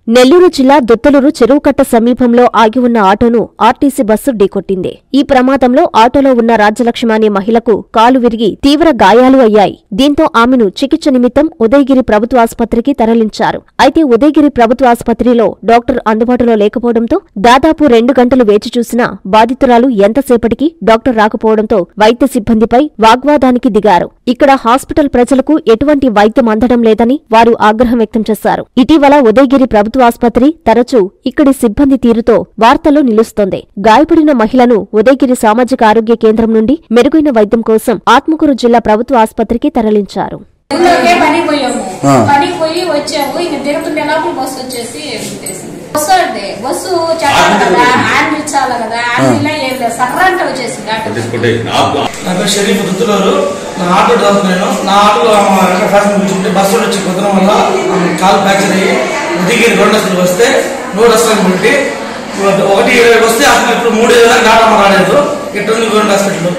నెల్లూరు జిల్లా దుత్తలూరు చెరువుకట్ట సమీపంలో ఆగి ఉన్న ఆటోను ఆర్టీసీ బస్సు ఢీకొట్టింది ఈ ప్రమాదంలో ఆటోలో ఉన్న రాజ్యలక్ష్మి అనే మహిళకు కాలు విరిగి తీవ్ర గాయాలు అయ్యాయి దీంతో ఆమెను చికిత్స నిమిత్తం ఉదయగిరి ప్రభుత్వ ఆసుపత్రికి తరలించారు అయితే ఉదయగిరి ప్రభుత్వ ఆసుపత్రిలో డాక్టర్ అందుబాటులో లేకపోవడంతో దాదాపు రెండు గంటలు వేచి చూసినా బాధితురాలు ఎంతసేపటికి డాక్టర్ రాకపోవడంతో వైద్య సిబ్బందిపై వాగ్వాదానికి దిగారు ఇక్కడ హాస్పిటల్ ప్రజలకు ఎటువంటి వైద్యం అందడం లేదని వారు ఆగ్రహం వ్యక్తం చేశారు ఇటీవల ఉదయగిరి ప్రభుత్వ ఆసుపత్రి తరచూ ఇక్కడి సిబ్బంది తీరుతో వార్తల్లో నిలుస్తోంది గాయపడిన మహిళను ఉదయగిరి సామాజిక ఆరోగ్య కేంద్రం నుండి మెరుగైన వైద్యం కోసం ఆత్మకూరు జిల్లా ప్రభుత్వ ఆసుపత్రికి తరలించారు ఊళ్ళోకే పనికి పోయాము ఆ. పనికి పోయి వచ్చాము ఇంక తిరుగుతుండే లోపల బస్సు వచ్చేసి గుద్దేసింది. బస్సు అంటే బస్సు చెప్పాలి కదా హ్యాండ్ ఇచ్చాలి కదా హ్యాండ్ ఇలా ఏం లేదు సర్రంట వచ్చేసింది ఆటో తీసుకుంటే నాకు నా పేరు షరీఫ్ దుత్తులూరు నా ఆటో డ్రైవర్ నేను నా ఆటోలో వెనక ఫ్యాషన్ కూర్చుంటే బస్సు వచ్చి కుదరం వల్ల ఆమె కాలు ఫ్రాక్చర్ అయ్యి ఉదిగిరి రెండు అసలు వస్తే నూరు అసలు పెట్టి ఒకటి ఇరవై వస్తే అసలు ఇప్పుడు మూడు ఇరవై దాకా రాలేదు ఎట్టుంది గవర్నమెంట్ హాస్పిటల్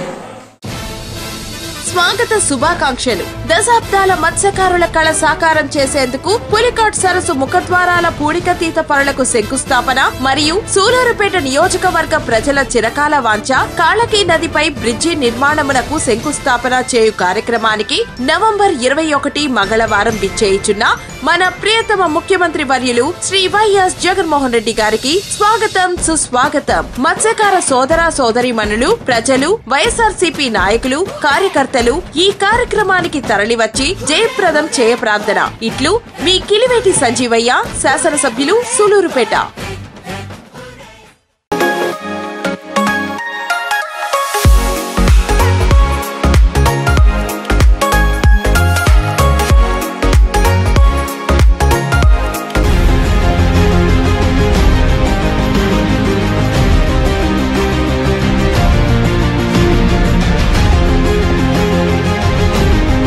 స్వాగత శుభాకాంక్షలు దశాబ్దాల మత్స్యకారుల కళ సాకారం చేసేందుకు పులికాట్ సరస్సు ముఖద్వారాల పూడికతీత పనులకు శంకుస్థాపన మరియు సూలూరుపేట నియోజకవర్గ ప్రజల చిరకాల వాంఛ కాళకీ నదిపై బ్రిడ్జి నిర్మాణమునకు శంకుస్థాపన చేయు కార్యక్రమానికి నవంబర్ ఇరవై ఒకటి మంగళవారం విచ్చేయిచున్న మన ప్రియతమ ముఖ్యమంత్రి వర్యులు శ్రీ వైఎస్ జగన్మోహన్ రెడ్డి గారికి స్వాగతం సుస్వాగతం మత్స్యకార సోదర సోదరీమణులు ప్రజలు వైఎస్ఆర్సీపీ నాయకులు కార్యకర్తలు ఈ కార్యక్రమానికి తరలివచ్చి జయప్రదం చేయ ప్రార్థన ఇట్లు మీ కిలివేటి సంజీవయ్య శాసనసభ్యులు సూలూరుపేట